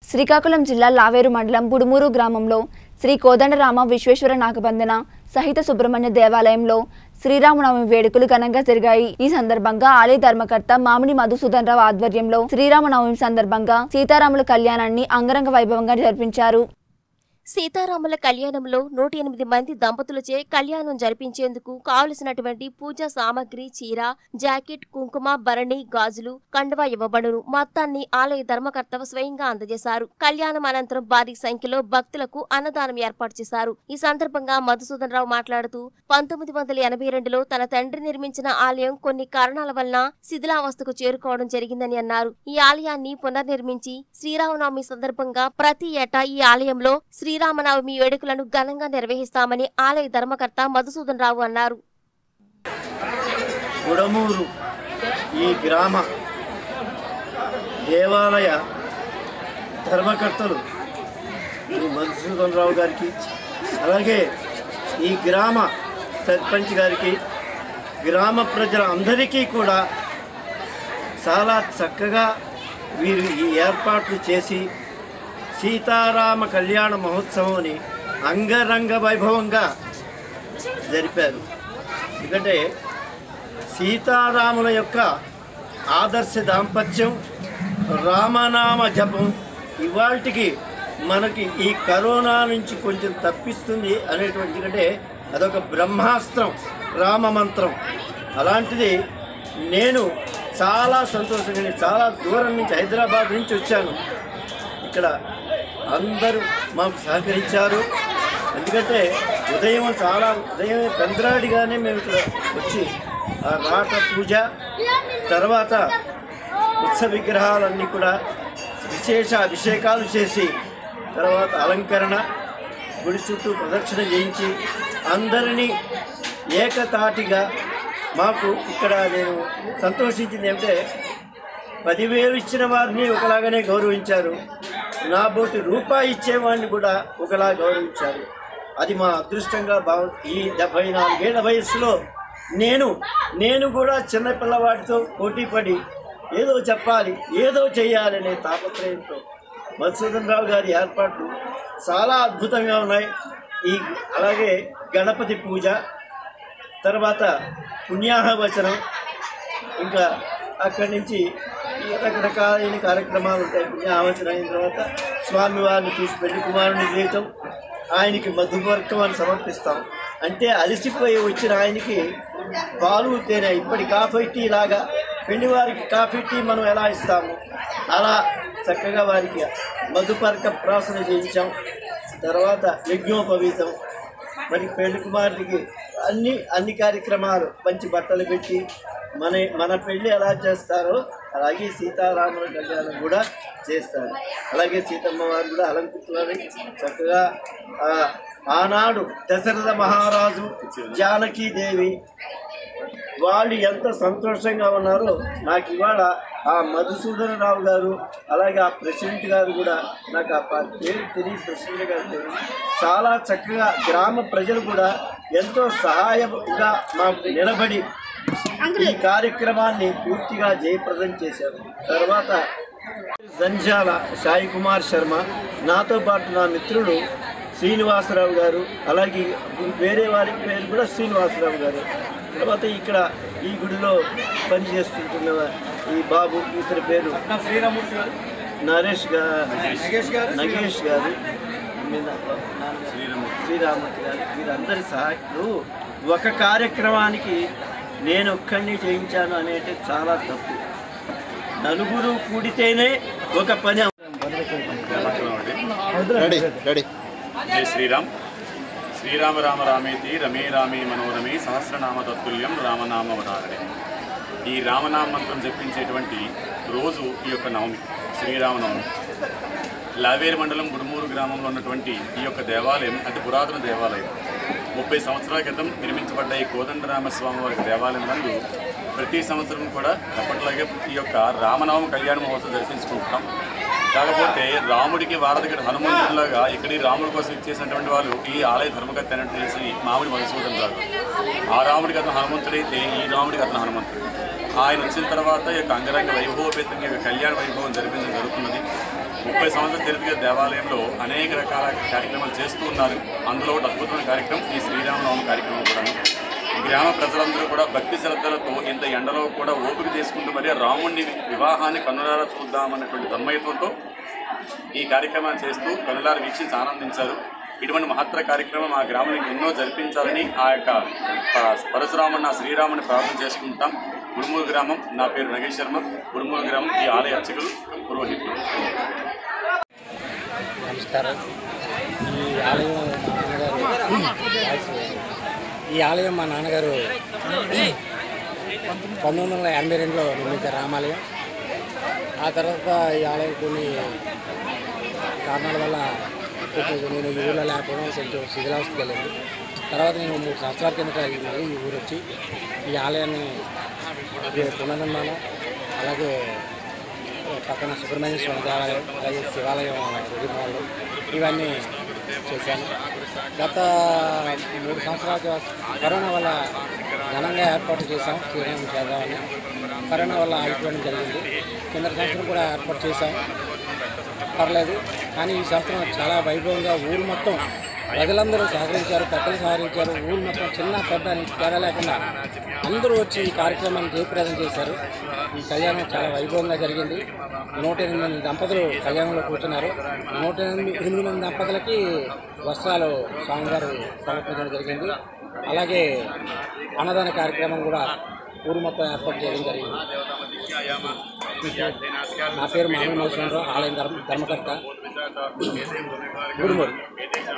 శ్రీకాకుళం జిల్లా లావేరు మండలం బుడుమూరు గ్రామంలో శ్రీ కోదండరామ విశ్వేశ్వర నాగబంధన సహిత సుబ్రహ్మణ్య దేవాలయంలో శ్రీరామనవమి వేడుకలు ఘనంగా జరిగాయి ఈ సందర్భంగా ఆలయ ధర్మకర్త మామిడి మధుసూదన్ రావు ఆధ్వర్యంలో శ్రీరామనవమి సందర్భంగా సీతారాముల కళ్యాణాన్ని అంగరంగ వైభవంగా జరిపించారు సీతారాముల కళ్యాణంలో నూట ఎనిమిది మంది దంపతులచే కళ్యాణం జరిపించేందుకు కావలసినటువంటి పూజా సామాగ్రి చీర జాకెట్ కుంకుమ భరణి గాజులు కండువా ఇవ్వబడును మొత్తాన్ని ఆలయ ధర్మకర్త స్వయంగా అందజేశారు కళ్యాణం అనంతరం భారీ సంఖ్యలో భక్తులకు అన్నదానం ఏర్పాటు చేశారు ఈ సందర్భంగా మధుసూదన్ రావు మాట్లాడుతూ పంతొమ్మిది వందల ఎనభై రెండులో తన తండ్రి నిర్మించిన ఆలయం కొన్ని కారణాల వలన శిథిలావస్థకు చేరుకోవడం జరిగిందని అన్నారు ఈ ఆలయాన్ని పునర్నిర్మించి శ్రీరామనవమి సందర్భంగా ప్రతి ఏటా ఈ ఆలయంలో శ్రీరామనవమి వేడుకలను ఘనంగా నిర్వహిస్తామని ఆలయ ధర్మకర్త మధుసూదన్ రావు అన్నారు గుడమూరు ఈ గ్రామ దేవాలయ ధర్మకర్తలు శ్రీ మధుసూదన్ రావు గారికి అలాగే ఈ గ్రామ సర్పంచ్ గారికి గ్రామ ప్రజల అందరికీ కూడా చాలా చక్కగా వీరు ఈ ఏర్పాట్లు చేసి సీతారామ కళ్యాణ మహోత్సవాన్ని అంగరంగ వైభవంగా జరిపారు ఎందుకంటే సీతారాముల యొక్క ఆదర్శ దాంపత్యం రామనామ జపం ఇవాళకి మనకి ఈ కరోనా నుంచి కొంచెం తప్పిస్తుంది అనేటువంటి ఎందుకంటే అదొక బ్రహ్మాస్త్రం రామ మంత్రం అలాంటిది నేను చాలా సంతోషంగా నేను చాలా దూరం నుంచి హైదరాబాద్ నుంచి వచ్చాను ఇక్కడ అందరూ మాకు సహకరించారు ఎందుకంటే ఉదయం చాలా ఉదయం పెందరాడిగానే మేము ఇక్కడ వచ్చి ఆ రాట పూజ తర్వాత ఉత్సవ విగ్రహాలన్నీ కూడా విశేష అభిషేకాలు చేసి తర్వాత అలంకరణ గుడి చుట్టూ ప్రదక్షిణ చేయించి అందరినీ ఏకతాటిగా మాకు ఇక్కడ నేను సంతోషించింది ఏమిటంటే పదివేలు ఇచ్చిన వారిని ఒకలాగానే గౌరవించారు నా బోటి రూపాయి ఇచ్చేవాడిని కూడా ఒకలా గౌరవించారు అది మా అదృష్టంగా భావ ఈ డెబ్బై నాలుగేళ్ల వయస్సులో నేను నేను కూడా చిన్న పిల్లవాడితో పోటీ పడి ఏదో చెప్పాలి ఏదో చేయాలనే తాపత్రయంతో మధుసూదన్ రావు గారి ఏర్పాట్లు చాలా అద్భుతంగా ఉన్నాయి ఈ అలాగే గణపతి పూజ తర్వాత పుణ్యాహవచనం ఇంకా అక్కడి నుంచి ఈ రకరకాలైన కార్యక్రమాలు ఉంటాయి పుణ్యాహవచనం అయిన తర్వాత స్వామివారిని తీసి పెళ్లి కుమారుని చేయటం ఆయనకి మధువర్గం అని సమర్పిస్తాం అంటే అలసిపోయి వచ్చిన ఆయనకి పాలు తేనె ఇప్పటి కాఫీ టీ లాగా పెళ్లి వారికి కాఫీ టీ మనం ఎలా ఇస్తాము అలా చక్కగా వారికి మధుపర్క ప్రాసన చేయించాం తర్వాత యజ్ఞోపవీతం మరి పెళ్లి కుమారుడికి అన్ని అన్ని కార్యక్రమాలు మంచి బట్టలు పెట్టి మన మన పెళ్ళి ఎలా చేస్తారో అలాగే సీతారాముల కళ్యాణం కూడా చేస్తారు అలాగే సీతమ్మ వారు కూడా అలంకృతులని చక్కగా ఆ, ఆనాడు దశరథ మహారాజు జానకీదేవి వాళ్ళు ఎంత సంతోషంగా ఉన్నారో నాకు ఇవాళ ఆ మధుసూదన రావు గారు అలాగే ఆ ప్రెసిడెంట్ గారు కూడా నాకు ఆ ప- పేరు తెలియదు ప్రెసిడెంట్ గారు తెలియదు చాలా చక్కగా గ్రామ ప్రజలు కూడా ఎంతో సహాయంగా మాకు నిలబడి ఈ కార్యక్రమాన్ని పూర్తిగా జయప్రదం చేశారు తర్వాత జంజాల సాయి కుమార్ శర్మ నాతో పాటు నా మిత్రుడు శ్రీనివాసరావు గారు అలాగే వేరే వారి పేరు కూడా శ్రీనివాసరావు గారు తర్వాత ఇక్కడ ఈ గుడిలో పనిచేస్తుంటున్న ఈ బాబు ఇతని పేరు శ్రీరామూర్తి గారు నరేష్ గారు నగేష్ గారు నగేష్ గారు మీద శ్రీరామూర్తి గారు వీరందరి సహాయకులు ఒక కార్యక్రమానికి నేను ఒక్కడిని చేయించాను అనేది చాలా తప్పు నలుగురు కూడితేనే ఒక పని రెడీ రెడీ జై శ్రీరామ్ శ్రీరామ రామ రామేతి రమే రామే మనోరమే సహస్రనామ తత్తుల్యం రామనామ వదారణే ఈ రామనామ మంత్రం జపించేటువంటి రోజు ఈ యొక్క నవమి శ్రీరామనవమి లావేరు మండలం గుడుమూరు గ్రామంలో ఉన్నటువంటి ఈ యొక్క దేవాలయం అతి పురాతన దేవాలయం ముప్పై సంవత్సరాల క్రితం నిర్మించబడ్డ ఈ కోదండరామ స్వామి వారి దేవాలయం నందు ప్రతి సంవత్సరం కూడా అప్పట్లాగే ఈ యొక్క రామనవమి కళ్యాణ మహోత్సవం జరిపించుకుంటున్నాం కాకపోతే రాముడికి వారధికి హనుమంతుడిలాగా ఇక్కడ ఈ రాముడి కోసం ఇచ్చేసినటువంటి వాళ్ళు ఈ ఆలయ ధర్మకర్త అని తెలిసి మామిడి మధుసూదన్ రాదు ఆ రాముడికి అతను హనుమంతుడైతే ఈ రాముడికి అతను హనుమంతుడు ఆయన వచ్చిన తర్వాత ఈ యొక్క అంగరంగ వైభవపేతంగా ఈ యొక్క కళ్యాణ వైభవం జరిపించడం జరుగుతున్నది ముప్పై సంవత్సరాల చరిత్ర దేవాలయంలో అనేక రకాల కార్యక్రమాలు చేస్తూ ఉన్నారు అందులో ఒకటి అద్భుతమైన కార్యక్రమం ఈ శ్రీరామనవమి కార్యక్రమం కూడా గ్రామ ప్రజలందరూ కూడా భక్తి శ్రద్ధలతో ఇంత ఎండలో కూడా ఓపిక చేసుకుంటూ మరి రాముడిని వివాహాన్ని కన్నులారా చూద్దామన్నటువంటి తన్మయత్వంతో ఈ కార్యక్రమాన్ని చేస్తూ కనులారు వీక్షించి ఆనందించారు ఇటువంటి మహత్తర కార్యక్రమం ఆ గ్రామానికి ఎన్నో జరిపించాలని ఆ యొక్క ఆ, పరశురాముని ఆ శ్రీరాముని ప్రార్థన చేసుకుంటాం గుడుమూరు గ్రామం నా పేరు నగేష్ శర్మ గుడుమూరు గ్రామం ఈ ఆలయ అర్చకులు పురోహితులు నమస్కారం ఈ ఆలయం మా నాన్నగారు ఈ ఆలయం మా నాన్నగారు పంతొమ్మిది వందల ఎనభై రెండులో నిర్మించారు రామాలయం ఆ తర్వాత ఈ ఆలయం కొన్ని కారణాల వల్ల కొంచెం నేను ఈ ఊళ్ళో లేకపోవడం కొంచెం శిథిలావస్థకి వెళ్ళింది తర్వాత నేను మూడు సంవత్సరాల కిందట ఈ మళ్ళీ ఈ ఊరు వచ్చి ఈ ఆలయాన్ని పునర్నిర్మాణం అలాగే పక్కన సుబ్రహ్మణ్య స్వామి దేవాలయం అలాగే శివాలయం నిర్మాణాలు ఇవన్నీ చేశాను గత మూడు సంవత్సరాల క్రితం కరోనా వల్ల ఘనంగా ఏర్పాటు చేశాం శ్రీరామం చేద్దామని కరోనా వల్ల ఆగిపోవడం జరిగింది కింద సంవత్సరం కూడా ఏర్పాటు చేశాం పర్లేదు కానీ ఈ సంవత్సరం చాలా వైభవంగా ఊరు మొత్తం ప్రజలందరూ సహకరించారు పెద్దలు సహకరించారు ఊరు మొత్తం చిన్న పెద్ద అని తేడా లేకుండా అందరూ వచ్చి ఈ కార్యక్రమాన్ని జయప్రదం చేశారు ఈ కళ్యాణం చాలా వైభవంగా జరిగింది నూట ఎనిమిది మంది దంపతులు కళ్యాణంలో కూర్చున్నారు నూట ఎనిమిది ఎనిమిది మంది దంపతులకి వస్త్రాలు స్వామివారు సమర్పించడం జరిగింది అలాగే అన్నదాన కార్యక్రమం కూడా ఊరు మొత్తం ఏర్పాటు చేయడం జరిగింది నా పేరు మామూలు మహేశ్వరరావు ఆలయం ధర్మ ధర్మకర్త గుడుమూరు